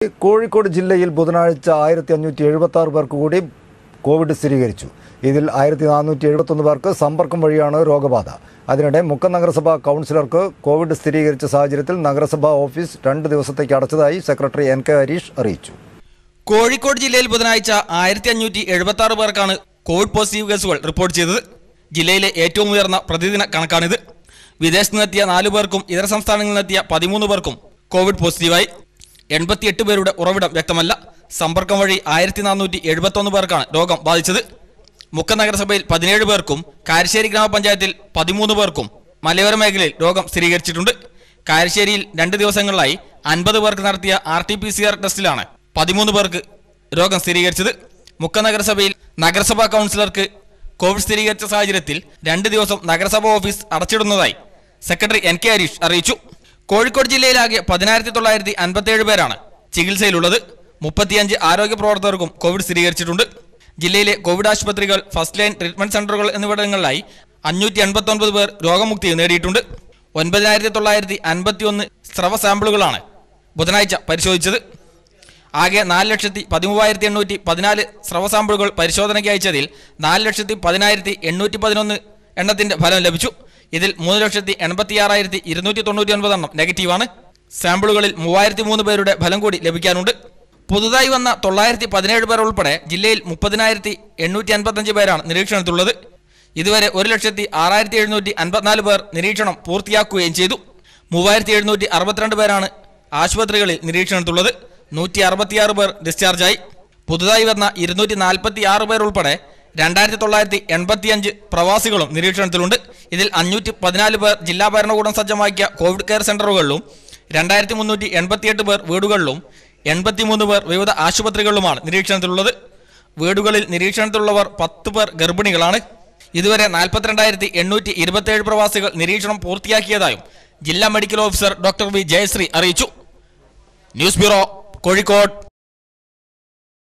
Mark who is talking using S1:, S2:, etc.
S1: കോഴിക്കോട് ജില്ലയിൽ ബുധനാഴ്ച ആയിരത്തി അഞ്ഞൂറ്റി എഴുപത്തി ആറ് പേർക്ക് കൂടി കോവിഡ് സ്ഥിരീകരിച്ചു ഇതിൽ ആയിരത്തി നാനൂറ്റി എഴുപത്തൊന്ന് പേർക്ക് സമ്പർക്കം വഴിയാണ് രോഗബാധ അതിനിടെ മുക്കം നഗരസഭാ കൗൺസിലർക്ക് കോവിഡ് സ്ഥിരീകരിച്ച സാഹചര്യത്തിൽ നഗരസഭാ ഓഫീസ് രണ്ട് ദിവസത്തേക്ക് അടച്ചതായി സെക്രട്ടറി എൻ കെ ഹരീഷ് അറിയിച്ചു
S2: കോഴിക്കോട് ജില്ലയിൽ ബുധനാഴ്ച ആയിരത്തി അഞ്ഞൂറ്റി എഴുപത്തി ആറ് പേർക്കാണ് കോവിഡ് പോസിറ്റീവ് കേസുകൾ റിപ്പോർട്ട് ചെയ്തത് ജില്ലയിലെ ഏറ്റവും ഉയർന്ന പ്രതിദിന കണക്കാണിത് വിദേശത്ത് നിന്നെത്തിയ നാലു പേർക്കും ഇതര സംസ്ഥാനങ്ങളിൽ നിന്നെത്തിയ പതിമൂന്ന് പേർക്കും കോവിഡ് പോസിറ്റീവായി എൺപത്തിയെട്ട് പേരുടെ ഉറവിടം വ്യക്തമല്ല സമ്പർക്കം വഴി ആയിരത്തി നാനൂറ്റി എഴുപത്തൊന്ന് പേർക്കാണ് രോഗം ബാധിച്ചത് മുക്ക നഗരസഭയിൽ പതിനേഴ് പേർക്കും കാരശ്ശേരി ഗ്രാമപഞ്ചായത്തിൽ പതിമൂന്ന് പേർക്കും മലയോര മേഖലയിൽ രോഗം സ്ഥിരീകരിച്ചിട്ടുണ്ട് കാരശ്ശേരിയിൽ രണ്ട് ദിവസങ്ങളിലായി അൻപത് പേർക്ക് നടത്തിയ R T P C R ടെസ്റ്റിലാണ് പതിമൂന്ന് പേർക്ക് രോഗം സ്ഥിരീകരിച്ചത് മുക്ക നഗരസഭയിൽ നഗരസഭാ കൗൺസിലർക്ക് കോവിഡ് സ്ഥിരീകരിച്ച സാഹചര്യത്തിൽ രണ്ട് ദിവസം നഗരസഭാ ഓഫീസ് അടച്ചിടുന്നതായി സെക്രട്ടറി എൻ കെ ഹരീഷ് അറിയിച്ചു കോഴിക്കോട് ജില്ലയിലാകെ പതിനായിരത്തി തൊള്ളായിരത്തി അൻപത്തിയേഴ് പേരാണ് ചികിത്സയിലുള്ളത് മുപ്പത്തിയഞ്ച് ആരോഗ്യ പ്രവർത്തകർക്കും കോവിഡ് സ്ഥിരീകരിച്ചിട്ടുണ്ട് ജില്ലയിലെ കോവിഡ് ആശുപത്രികൾ ഫസ്റ്റ് ലൈൻ ട്രീറ്റ്മെന്റ് സെന്ററുകൾ എന്നിവിടങ്ങളിലായി അഞ്ഞൂറ്റി എൺപത്തൊൻപത് പേർ രോഗമുക്തി നേടിയിട്ടുണ്ട് ഒൻപതിനായിരത്തി തൊള്ളായിരത്തി അൻപത്തി ഒന്ന് സ്രവ സാമ്പിളുകളാണ് ബുധനാഴ്ച പരിശോധിച്ചത് ആകെ നാല് ലക്ഷത്തി പതിമൂവായിരത്തി എണ്ണൂറ്റി പതിനാല് സ്രവ സാമ്പിളുകൾ പരിശോധനയ്ക്ക് അയച്ചതിൽ നാല് ലക്ഷത്തി പതിനായിരത്തി എണ്ണൂറ്റി പതിനൊന്ന് എണ്ണത്തിന്റെ ഫലം ലഭിച്ചു ഇതിൽ മൂന്ന് ലക്ഷത്തി എൺപത്തി ആറായിരത്തി ഇരുന്നൂറ്റി തൊണ്ണൂറ്റി ഒൻപത് എണ്ണം നെഗറ്റീവാണ് സാമ്പിളുകളിൽ മൂവായിരത്തി മൂന്ന് പേരുടെ ഫലം കൂടി ലഭിക്കാനുണ്ട് പുതുതായി വന്ന തൊള്ളായിരത്തി പതിനേഴ് പേർ ഉൾപ്പെടെ ജില്ലയിൽ മുപ്പതിനായിരത്തി എണ്ണൂറ്റി അൻപത്തഞ്ച് പേരാണ് നിരീക്ഷണത്തിലുള്ളത് ഇതുവരെ ഒരു ലക്ഷത്തി ആറായിരത്തി എഴുന്നൂറ്റി അൻപത്തിനാല് പേർ നിരീക്ഷണം പൂർത്തിയാക്കുകയും ചെയ്തു മൂവായിരത്തി എഴുന്നൂറ്റി അറുപത്തിരണ്ട് പേരാണ് ആശുപത്രികളിൽ നിരീക്ഷണത്തിലുള്ളത് നൂറ്റി അറുപത്തിയാറ് പേർ ഡിസ്ചാർജായി പുതുതായി വന്ന ഇരുന്നൂറ്റി നാൽപ്പത്തി ആറ് പേർ ഉൾപ്പെടെ രണ്ടായിരത്തി തൊള്ളായിരത്തി എൺപത്തിയഞ്ച് പ്രവാസികളും നിരീക്ഷണത്തിലുണ്ട് ഇതിൽ അഞ്ഞൂറ്റി പതിനാല് പേർ ജില്ലാ ഭരണകൂടം സജ്ജമാക്കിയ കോവിഡ് കെയർ സെന്ററുകളിലും രണ്ടായിരത്തി മുന്നൂറ്റി എൺപത്തിയെട്ട് പേർ വീടുകളിലും എൺപത്തിമൂന്ന് പേർ വിവിധ ആശുപത്രികളിലുമാണ് നിരീക്ഷണത്തിലുള്ളത് വീടുകളിൽ നിരീക്ഷണത്തിലുള്ളവർ പത്ത് പേർ ഗർഭിണികളാണ് ഇതുവരെ നാൽപ്പത്തിരണ്ടായിരത്തി എണ്ണൂറ്റി ഇരുപത്തിയേഴ് പ്രവാസികൾ നിരീക്ഷണം പൂർത്തിയാക്കിയതായും ജില്ലാ medical officer doctor V Jayashree അറിയിച്ചു ന്യൂസ് ബ്യൂറോ കോഴിക്കോട്